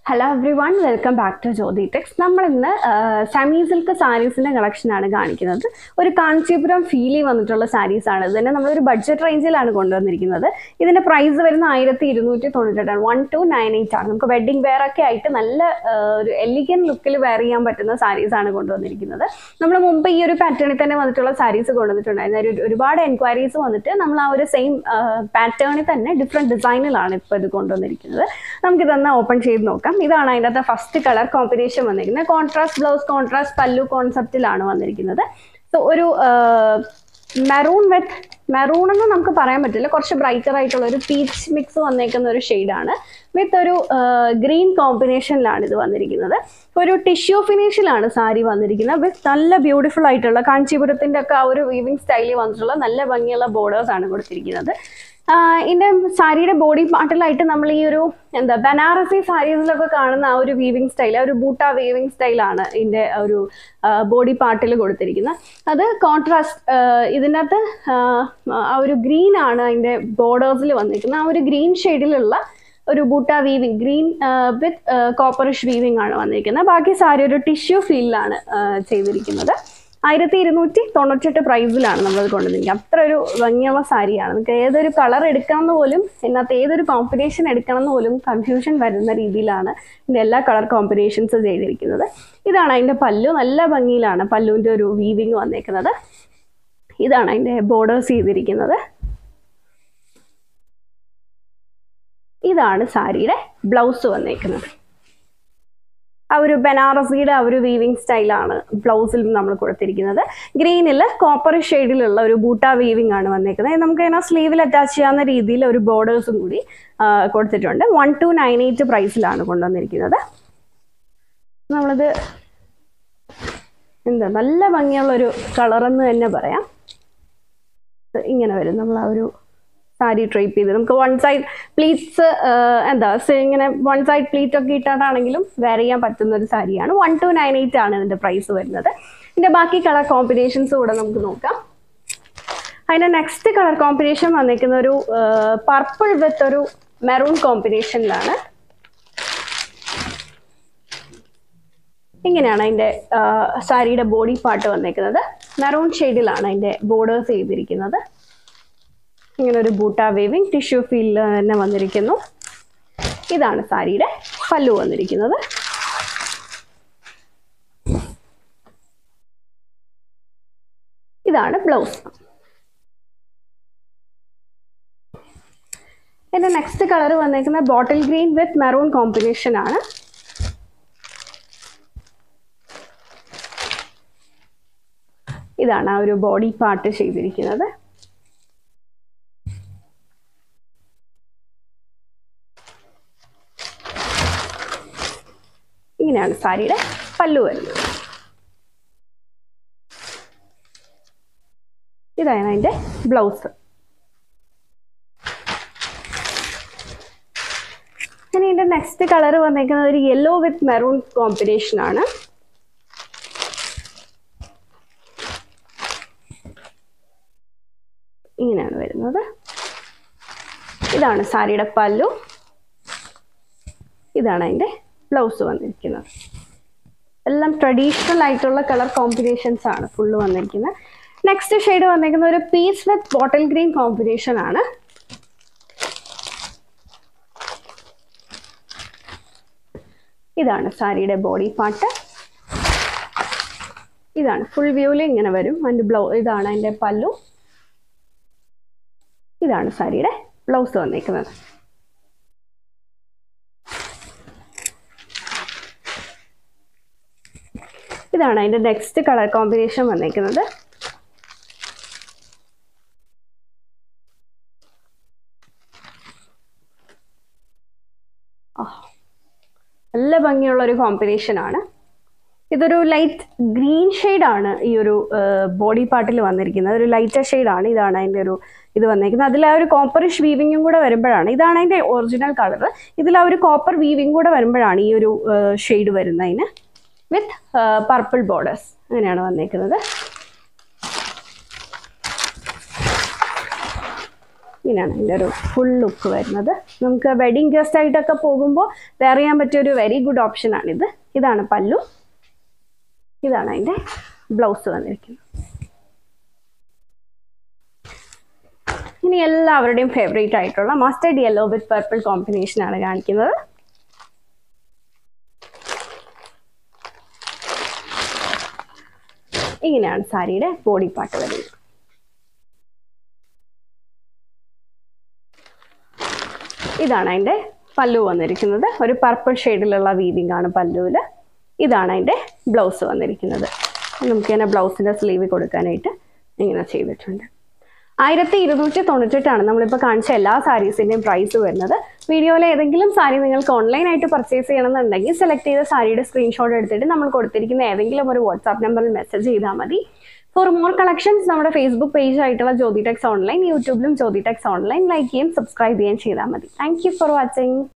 hello everyone welcome back to Jyothi Tex നമ്മൾ ഇന്ന് semi silk സാരീസിന്റെ കളക്ഷനാണ് കാണിക്കുന്നത് ഒരു കാഞ്ചീപുരം ഫീലി വന്നിട്ടുള്ള സാരീസ് ആണ് ഇതിനെ നമ്മളൊരു ബഡ്ജറ്റ് റേഞ്ചിലാണ് കൊണ്ടുവന്നിരിക്കുന്നത് ഇതിന്റെ പ്രൈസ് വരുന്ന ആയിരത്തി ഇരുന്നൂറ്റി തൊണ്ണൂറ്റെട്ടാണ് വൺ ടു നയൻ എയ്റ്റ് ആണ് നമുക്ക് വെഡിങ് വെയർ ഒക്കെ ആയിട്ട് നല്ല ആ, ഒരു എലിഗൻ ലുക്കിൽ വെയർ ചെയ്യാൻ പറ്റുന്ന സാരീസ് ആണ് കൊണ്ടുവന്നിരിക്കുന്നത് നമ്മൾ മുമ്പ് ഈ ഒരു പാറ്റേണിൽ തന്നെ വന്നിട്ടുള്ള സാരീസ് കൊണ്ടുവന്നിട്ടുണ്ടായിരുന്നു ഒരു ഒരുപാട് എൻക്വയറീസ് വന്നിട്ട് നമ്മൾ ആ ഒരു സെയിം പാറ്റേണിൽ തന്നെ ഡിഫറെൻറ്റ് ഡിസൈനിലാണ് ഇപ്പോൾ ഇത് കൊണ്ടുവന്നിരിക്കുന്നത് നമുക്കിതൊന്ന് ഓപ്പൺ ചെയ്ത് നോക്കാം ഇതാണ് അതിൻ്റെ ഫസ്റ്റ് കളർ കോമ്പിനേഷൻ വന്നിരിക്കുന്നത് കോൺട്രാസ്റ്റ് ബ്ലൗസ് കോൺട്രാസ്റ്റ് പല്ലു കോൺസെപ്റ്റിലാണ് വന്നിരിക്കുന്നത് സോ ഒരു മെറൂൺ വിത്ത് മെറൂൺ എന്ന് നമുക്ക് പറയാൻ പറ്റില്ല കുറച്ച് ബ്രൈറ്റർ ആയിട്ടുള്ള ഒരു പീച്ച് മിക്സ് വന്നേക്കുന്ന ഒരു ഷെയ്ഡാണ് വിത്ത് ഒരു ഗ്രീൻ കോമ്പിനേഷനിലാണ് ഇത് വന്നിരിക്കുന്നത് ഒരു ടിഷ്യൂ ഫിനിഷിലാണ് സാരി വന്നിരിക്കുന്നത് വിത്ത് നല്ല ബ്യൂട്ടിഫുൾ ആയിട്ടുള്ള കാഞ്ചീപുരത്തിൻ്റെ ഒക്കെ ആ ഒരു വീവിങ് സ്റ്റൈലിൽ വന്നിട്ടുള്ള നല്ല ഭംഗിയുള്ള ബോർഡേഴ്സ് ആണ് കൊടുത്തിരിക്കുന്നത് ആഹ് ഇതിന്റെ സാരിയുടെ ബോഡി പാർട്ടിലായിട്ട് നമ്മൾ ഈ ഒരു എന്താ ബനാറസി സാരീസിലൊക്കെ കാണുന്ന ആ ഒരു വീവിങ് സ്റ്റൈൽ ആ ഒരു ബൂട്ട വീവിങ് സ്റ്റൈലാണ് ഇതിന്റെ ഒരു ബോഡി പാർട്ടിൽ കൊടുത്തിരിക്കുന്നത് അത് കോൺട്രാസ്റ്റ് ഇതിൻ്റെ അകത്ത് ആഹ് ആ ഒരു ഗ്രീൻ ആണ് അതിന്റെ ബോർഡേഴ്സിൽ വന്നിരിക്കുന്നത് ആ ഒരു ഗ്രീൻ ഷെയ്ഡിലുള്ള ഒരു ബൂട്ട weaving green with copperish weaving ആണ് വന്നിരിക്കുന്നത് ബാക്കി സാരി ഒരു ടിഷ്യൂ ഫീലിലാണ് ചെയ്തിരിക്കുന്നത് ആയിരത്തി ഇരുന്നൂറ്റി തൊണ്ണൂറ്റെട്ട് പ്രൈസിലാണ് നമ്മൾ കൊണ്ടുവന്നിരിക്കുന്നത് അത്ര ഒരു ഭംഗിയുള്ള സാരിയാണ് നമുക്ക് ഏതൊരു കളർ എടുക്കണം എന്ന് പോലും ഇതിനകത്ത് ഏതൊരു കോമ്പിനേഷൻ എടുക്കണം എന്ന് പോലും കൺഫ്യൂഷൻ വരുന്ന രീതിയിലാണ് ഇതിൻ്റെ എല്ലാ കളർ കോമ്പിനേഷൻസ് ചെയ്തിരിക്കുന്നത് ഇതാണ് അതിൻ്റെ പല്ലു നല്ല ഭംഗിയിലാണ് പല്ലുവിൻ്റെ ഒരു വീവിങ് വന്നേക്കുന്നത് ഇതാണ് അതിൻ്റെ ബോർഡേഴ്സ് ചെയ്തിരിക്കുന്നത് ഇതാണ് സാരിയുടെ ബ്ലൗസ് വന്നേക്കുന്നത് ആ ഒരു ബനാറസിയുടെ ആ ഒരു വീവിങ് സ്റ്റൈലാണ് ബ്ലൗസിൽ നമ്മൾ കൊടുത്തിരിക്കുന്നത് ഗ്രീനിൽ കോപ്പർ ഷെയ്ഡിലുള്ള ഒരു ബൂട്ട വീവിങ് ആണ് വന്നേക്കുന്നത് നമുക്ക് ഇതിനെ സ്ലീവിൽ അറ്റാച്ച് ചെയ്യാവുന്ന രീതിയിൽ ഒരു ബോർഡേഴ്സും കൂടി ആ, കൊടുത്തിട്ടുണ്ട് വൺ ടു നയൻ എയ്റ്റ് പ്രൈസിലാണ് കൊണ്ടുവന്നിരിക്കുന്നത് നമ്മളിത് എന്താ നല്ല ഭംഗിയുള്ള ഒരു കളറെന്ന് തന്നെ പറയാം ഇത് ഇങ്ങനെ വരും നമ്മൾ ആ ഒരു സാരി ട്രൈപ്പ് ചെയ്ത് നമുക്ക് വൺ സൈഡ് പ്ലീറ്റ്സ് എന്താ സ- ഇങ്ങനെ വൺ സൈഡ് പ്ലീറ്റ് ഒക്കെ ഇട്ടിട്ടാണെങ്കിലും വെയർ ചെയ്യാൻ പറ്റുന്ന ഒരു സാരിയാണ് വൺ ടു നയൻ എയ്റ്റ് ആണ് ഇതിന്റെ പ്രൈസ് വരുന്നത് ഇതിന്റെ ബാക്കി കളർ കോമ്പിനേഷൻസ് കൂടെ നമുക്ക് നോക്കാം അതിന്റെ നെക്സ്റ്റ് കളർ കോമ്പിനേഷൻ വന്നിരിക്കുന്ന ഒരു പർപ്പിൾ വിത്ത് ഒരു മെറൂൺ കോമ്പിനേഷനിലാണ് ഇങ്ങനെയാണ് അതിൻ്റെ സാരിയുടെ ബോഡി പാർട്ട് വന്നേക്കുന്നത് മെറൂൺ ഷെയ്ഡിലാണ് അതിൻ്റെ ബോർഡേഴ്സ് ചെയ്തിരിക്കുന്നത് ഇങ്ങനെ ഒരു ബൂട്ട വേവിങ് ടിഷ്യൂ ഫീലിൽ തന്നെ വന്നിരിക്കുന്നു ഇതാണ് സാരിയുടെ പല്ലു വന്നിരിക്കുന്നത് ഇതാണ് ബ്ലൗസ് ഇതിന്റെ നെക്സ്റ്റ് കളർ വന്നേക്കുന്നത് bottle green with maroon combination ആണ് ഇതാണ് ആ ഒരു ബോഡി പാർട്ട് ചെയ്തിരിക്കുന്നത് ഇങ്ങനെയാണ് സാരിയുടെ പല്ലു വരുന്നത് ഇതാണ് അതിന്റെ ബ്ലൗസ് ഇനി ഇതിന്റെ നെക്സ്റ്റ് കളർ വന്നേക്കുന്നത് ഒരു യെല്ലോ വിത്ത് മെറൂൺ കോമ്പിനേഷൻ ആണ് ഇങ്ങനെയാണ് വരുന്നത് ഇതാണ് സാരിയുടെ പല്ലു ഇതാണ് അതിന്റെ ബ്ലൗസ് വന്നിരിക്കുന്നത് എല്ലാം ട്രഡീഷണൽ ആയിട്ടുള്ള കളർ കോമ്പിനേഷൻസ് ആണ് ഫുള്ള് വന്നിരിക്കുന്നത് നെക്സ്റ്റ് ഷെയ്ഡ് വന്നിരിക്കുന്ന ഒരു piece with bottle green combination ആണ് ഇതാണ് സാരിയുടെ ബോഡി പാർട്ട് ഇതാണ് ഫുൾ വ്യൂവിൽ ഇങ്ങനെ വരും അതിൻ്റെ ബ്ലൗ ഇതാണ് അതിൻ്റെ പല്ലു ഇതാണ് സാരിയുടെ ബ്ലൗസ് വന്നിരിക്കുന്നത് ഇതാണ് അതിന്റെ നെക്സ്റ്റ് കളർ കോമ്പിനേഷൻ വന്നിരിക്കുന്നത് ആ, നല്ല ഭംഗിയുള്ള ഒരു കോമ്പിനേഷൻ ആണ് ഇതൊരു ലൈറ്റ് ഗ്രീൻ ആണ് ഈ ഒരു ബോഡി പാർട്ടിൽ വന്നിരിക്കുന്നത് ഒരു ലൈറ്റർ ആണ് ഇതാണ് അതിൻ്റെ ഒരു ഇത് വന്നിരിക്കുന്നത് അതിൽ ആ ഒരു കോപ്പറിഷ് വീവിങ്ങും കൂടെ വരുമ്പോഴാണ് ഇതാണ് അതിൻ്റെ ഒറിജിനൽ കളർ ഇതിൽ ആ ഒരു കോപ്പർ വീവിങ് കൂടെ വരുമ്പോഴാണ് ഈ ഒരു ഷെയ്ഡ് വരുന്നതിന് വിത്ത് പർപ്പിൾ ബോർഡേഴ്സ് അങ്ങനെയാണ് വന്നേക്കുന്നത് ഇങ്ങനെയാണ് ഇതിൻ്റെ ഒരു ഫുൾ ലുക്ക് വരുന്നത് നമുക്ക് വെഡിങ് ഗസ്റ്റ് ആയിട്ടൊക്കെ പോകുമ്പോൾ വെയർ ചെയ്യാൻ പറ്റിയ ഒരു വെരി ഗുഡ് ഓപ്ഷനാണിത് ഇതാണ് പല്ലു ഇതാണ് അതിൻ്റെ ബ്ലൗസ് വന്നിരിക്കുന്നത് ഇനി എല്ലാവരുടെയും ഫേവറേറ്റ് ആയിട്ടുള്ള mustard yellow with purple combination ആണ് കാണിക്കുന്നത് ഇങ്ങനെയാണ് സാരിയുടെ ബോഡി പാർട്ട് വരുന്നത് ഇതാണ് അതിൻ്റെ പല്ലു വന്നിരിക്കുന്നത് ഒരു പർപ്പിൾ ഷെയ്ഡിലുള്ള വീവിംഗ് ആണ് പല്ലുവിൽ ഇതാണ് അതിൻ്റെ ബ്ലൗസ് വന്നിരിക്കുന്നത് നമുക്ക് ഇങ്ങനെ ബ്ലൗസിൻ്റെ സ്ലീവ് കൊടുക്കാനായിട്ട് ഇങ്ങനെ ചെയ്തിട്ടുണ്ട് ആയിരത്തി ഇരുന്നൂറ്റി തൊണ്ണൂറ്റെട്ടാണ് നമ്മളിപ്പോൾ കാണിച്ച എല്ലാ സാരീസിൻ്റെയും പ്രൈസ് വരുന്നത് വീഡിയോയിലെ ഏതെങ്കിലും സാരി നിങ്ങൾക്ക് ഓൺലൈനായിട്ട് പർച്ചേസ് ചെയ്യണമെന്നുണ്ടെങ്കിൽ സെലക്ട് ചെയ്ത സാരിയുടെ സ്ക്രീൻഷോട്ട് എടുത്തിട്ട് നമ്മൾ കൊടുത്തിരിക്കുന്ന ഏതെങ്കിലും ഒരു വാട്സാപ്പ് നമ്പറിൽ മെസ്സേജ് ചെയ്താൽ മതി ഫോർ മോർ കളക്ഷൻസ് നമ്മുടെ ഫേസ്ബുക്ക് പേജ് ആയിട്ടുള്ള ജ്യോതി ടെക്സ് ഓൺലൈൻ യൂട്യൂബിലും ജ്യോതി ടെക്സ് ഓൺലൈൻ ലൈക്ക് ചെയ്യുകയും സബ്സ്ക്രൈബ് ചെയ്യുകയും ചെയ്താൽ മതി താങ്ക് യു ഫോർ വാച്ചിങ്